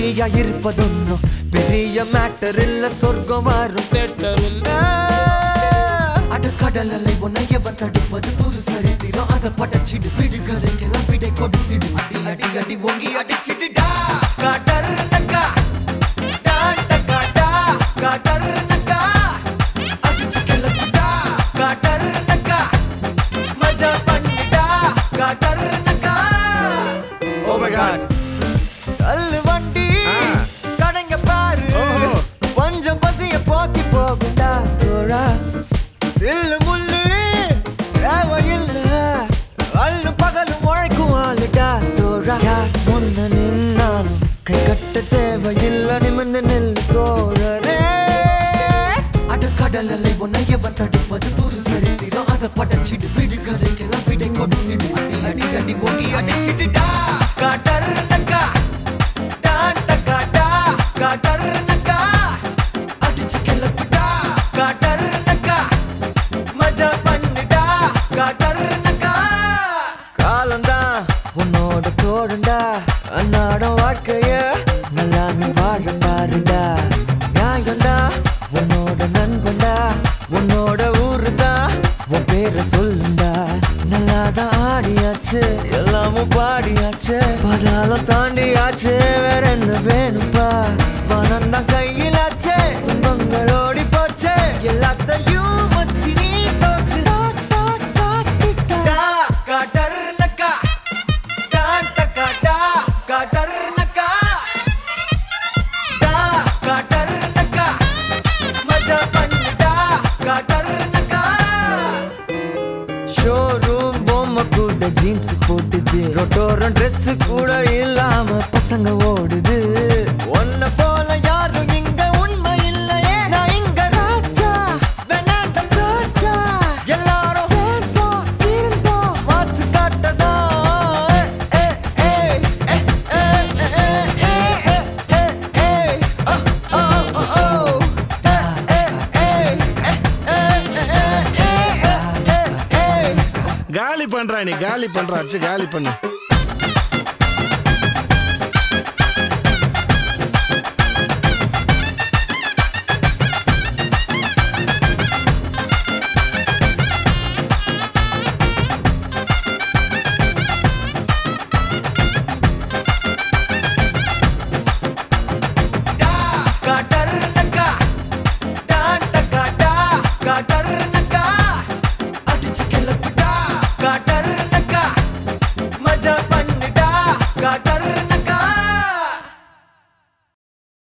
தனியா இருப்பதொன்னும் பெரிய மேட்டர் இல்ல சொர்க்கம் வரும் அட கடல் அலை உன்னை எவன் தடுப்பது புது சரித்திரம் அதை படைச்சிடு விடு கதைக்கெல்லாம் விடை கொடுத்திடு அடி அடி அடி ஒங்கி அடிச்சிடுடா காட்டர் நக்கா டான் டக்கா டா காட்டர் நக்கா அடிச்சு கிளப்புடா காட்டர் நக்கா மஜா பண்ணுடா காட்டர் நக்கா Oh my god. தள்ளு வண்டி ஆ. கடைங்க பாரு ஓஹோ. கொஞ்சம் பசிய போக்கி போகுண்டா தோழா தில்லு முள்ளு தேவையில்ல அள்ளு பகலும் உழைக்கும் ஆளுடா தோழா யார் முன்ன நின்னாலும் கை கட்ட தேவையில்ல நிமிர்ந்து நெல்லு தோழரே அட கடல் அலை உன்னை எவன் தடுப்பது ஒரு சரித்திரம் அதை படைச்சிடு விடு கதைக்கெல்லாம் விடை கொடுத்திடு அடி அடி அடி ஒங்கி அடிச்சிடுடா காட்டர் நக்கா டான் டக்கா டா காட்டர் நக்கா அடிச்சு கிளப்புடா காட்டர் நக்கா மஜா பண்ணுடா காட்டர் நக்கா காலம்தான் உன்னோட தோழண்டா அன்னாடம் வாழ்க்கைய நல்லா நீ வாழ பாருடா நியாயம்டா உன்னோட நண்பன்டா உன்னோட ஊருடா உன் பேரை சொல்லுண்டா நல்லாதான் ஆடியாச்சு எல்லாமும் பாடியாச்சு பதாலம் தாண்டியாச்சு வேற என்ன வேணும்பா வனம் தான் கையிலாச்சே துன்பங்கள் ஓடி போச்சே எல்லாத்தையும் வச்சு நீ தோற்று டா, காட்டர் நக்கா டான் டக்கா டா, காட்டர் நக்கா டா, காட்டர் நக்கா மஜா பண்ணுடா காட்டர் நக்கா ஷோரூம் பொம்மை கூட ஜீன்ஸ் போட்டுது ரொட்டோரம் Dress கூட இல்லாம பசங்க ஓடுது உன்னை போல யாரும் இங்க உண்மை இல்லையே நான் இங்க ராஜா வேணாண்டம் ராஜா எல்லாரும் சேர்ந்தோம் இருந்தோம் வாசு காட்டதா காலி பண்றா நீ காலி பண்றா அச்சு காலி பண்ணு